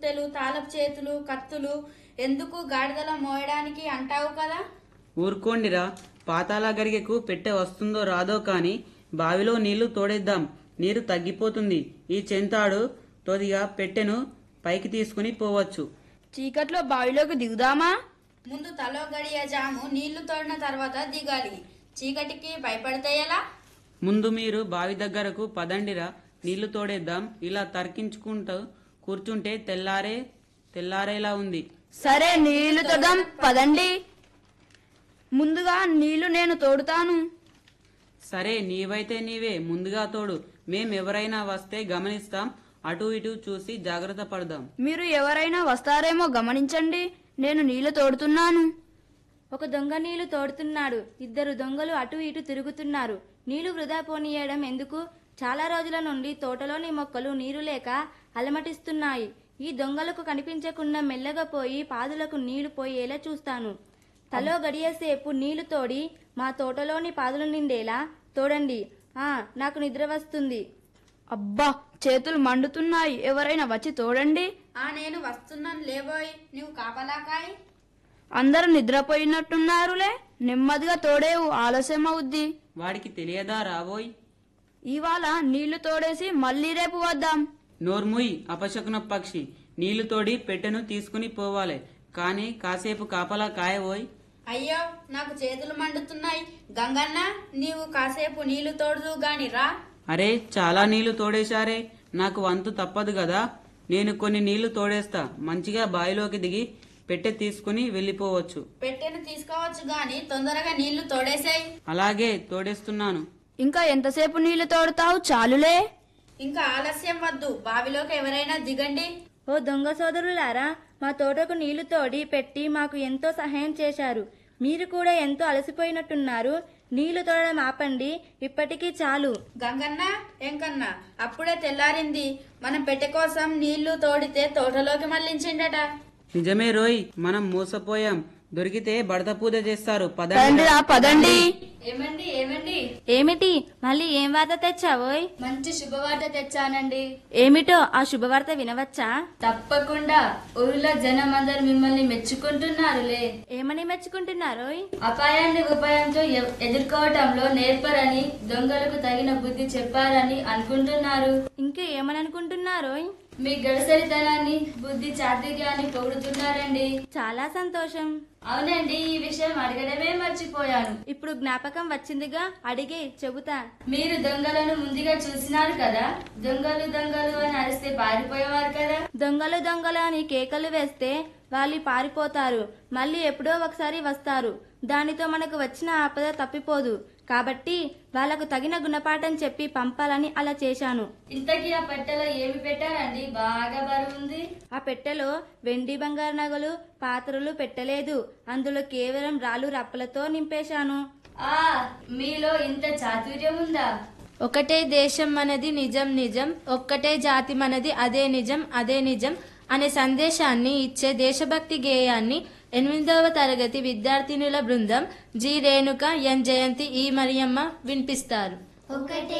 సుత్తెలు తాళపు చేతులు కత్తులు ఎందుకు గాడిదలో మోయడానికి అంటావు కదా ఊరుకోండిరా పాతాళ గరిగెకు పెట్టె వస్తుందో రాదో కాని బావిలో నీళ్లు తోడేద్దాం నీరు తగ్గిపోతుంది ఈ చెంతాడు తొదిగా పెట్టెను పైకి తీసుకుని పోవచ్చు చీకట్లో బావిలోకి దిగుదామా ముందు తలో గడియ జాము నీళ్లు తోడిన తర్వాత దిగాలి చీకటికి భయపడితే ఎలా ముందు మీరు బావి దగ్గరకు పదండిరా నీళ్లు తోడేద్దాం ఇలా తర్కించుకుంటూ కూర్చుంటే తెల్లారే తెల్లారేలా ఉంది సరే నీళ్లు తొడదాం పదండి ముందుగా నీళ్లు నేను తోడుతాను సరే నీవైతే నీవే ముందుగా తోడు మేం ఎవరైనా వస్తే గమనిస్తాం అటు ఇటు చూసి జాగ్రత్త పడదాం మీరు ఎవరైనా వస్తారేమో గమనించండి నేను నీళ్లు తోడుతున్నాను ఒక దొంగ నీళ్లు తోడుతున్నాడు ఇద్దరు దొంగలు అటు ఇటు తిరుగుతున్నారు నీళ్లు వృధా పోనీయడం ఎందుకు చాలా రోజుల నుండి తోటలోని మొక్కలు నీరు లేక అలమటిస్తున్నాయి ఈ దొంగలకు కనిపించకుండా మెల్లగా పోయి పాదులకు నీళ్లు పోయేలా చూస్తాను తలో గడియసేపు నీళ్లు తోడి మా తోటలోని పాదులు నిండేలా తోడండి ఆ నాకు నిద్ర వస్తుంది అబ్బా చేతులు మండుతున్నాయి ఎవరైనా వచ్చి తోడండి ఆ నేను వస్తున్నాను లేబోయ్ నువ్వు కాపలాకాయ్ అందరూ నిద్రపోయినట్టున్నారులే నెమ్మదిగా తోడేవు ఆలస్యం అవుద్ది వాడికి తెలియదా రాబోయ్ ఇవాళ నీళ్లు తోడేసి మళ్ళీ రేపు వద్దాం నోర్ముయ్ అపశకున పక్షి నీళ్లు తోడి పెట్టెను తీసుకుని పోవాలి కానీ కాసేపు కాపలా కాయబోయ్ అయ్యో నాకు చేతులు మండుతున్నాయి గంగన్న నీవు కాసేపు నీళ్లు తోడుదు గాని రా అరే చాలా నీళ్లు తోడేశారే నాకు వంతు తప్పదు కదా నేను కొన్ని నీళ్లు తోడేస్తా మంచిగా బావిలోకి దిగి పెట్టె తీసుకుని వెళ్ళిపోవచ్చు పెట్టెను తీసుకోవచ్చు గాని తొందరగా నీళ్లు తోడేసాయి అలాగే తోడేస్తున్నాను ఇంకా ఎంతసేపు నీళ్లు తోడుతావు చాలులే ఇంకా ఆలస్యం వద్దు బావిలోకి ఎవరైనా దిగండి ఓ దొంగ సోదరులారా మా తోటకు నీళ్లు తోడి పెట్టి మాకు ఎంతో సహాయం చేశారు మీరు కూడా ఎంతో అలసిపోయినట్టున్నారు నీళ్లు తోడడం ఆపండి ఇప్పటికీ చాలు గంగన్న ఎంకన్న అప్పుడే తెల్లారింది మనం పెట్టె కోసం నీళ్లు తోడితే తోటలోకి మళ్లించిండట నిజమే రోయ్ మనం మోసపోయాం దొరికితే బడత పూజ చేస్తారు పదండి పదండిరా పదండి ఏమండి ఏమండి ఏమిటి మళ్ళీ ఏం వార్త తెచ్చావోయ్ మంచి శుభవార్త తెచ్చానండి ఏమిటో ఆ శుభవార్త వినవచ్చా తప్పకుండా ఊరిలో జనం అందరు మిమ్మల్ని మెచ్చుకుంటున్నారులే ఏమని మెచ్చుకుంటున్నారోయ్ అపాయాన్ని ఉపాయంతో ఎ- ఎదుర్కోవటంలో నేర్పరని దొంగలకు తగిన బుద్ధి చెప్పారని అనుకుంటున్నారు ఇంకా ఏమని అనుకుంటున్నారోయ్ మీ గడసరితనాన్ని బుద్ధి చాతుర్యాన్ని పొగుడుతున్నారండి చాలా సంతోషం అవునండి ఈ విషయం అడగడమే మర్చిపోయాను ఇప్పుడు జ్ఞాపకం వచ్చిందిగా అడిగే చెబుతా మీరు దొంగలను ముందుగా చూసినారు కదా దొంగలు దొంగలు అని అరిస్తే పారిపోయేవారు కదా దొంగలు దొంగలు అని కేకలు వేస్తే వాళ్ళు పారిపోతారు మళ్ళీ ఎప్పుడో ఒకసారి వస్తారు దానితో మనకు వచ్చిన ఆపద తప్పిపోదు కాబట్టి వాళ్ళకు తగిన గుణపాఠం చెప్పి పంపాలని అలా చేశాను ఇంతకీ ఆ పెట్టెలో ఏమి పెట్టారండి బాగా బరువుంది ఆ పెట్టెలో వెండి బంగారు నగలు పాత్రలు పెట్టలేదు అందులో కేవలం రాళ్ళు రప్పలతో నింపేశాను ఆ మీలో ఇంత చాతుర్యం ఉందా ఒకటే దేశం మనది నిజం నిజం ఒక్కటే జాతి మనది అదే నిజం అదే నిజం అనే సందేశాన్ని ఇచ్చే దేశభక్తి గేయాన్ని ఎనిమిదవ తరగతి విద్యార్థినుల బృందం జి రేణుక ఎన్ జయంతి ఈ మరియమ్మ వినిపిస్తారు ఒకటే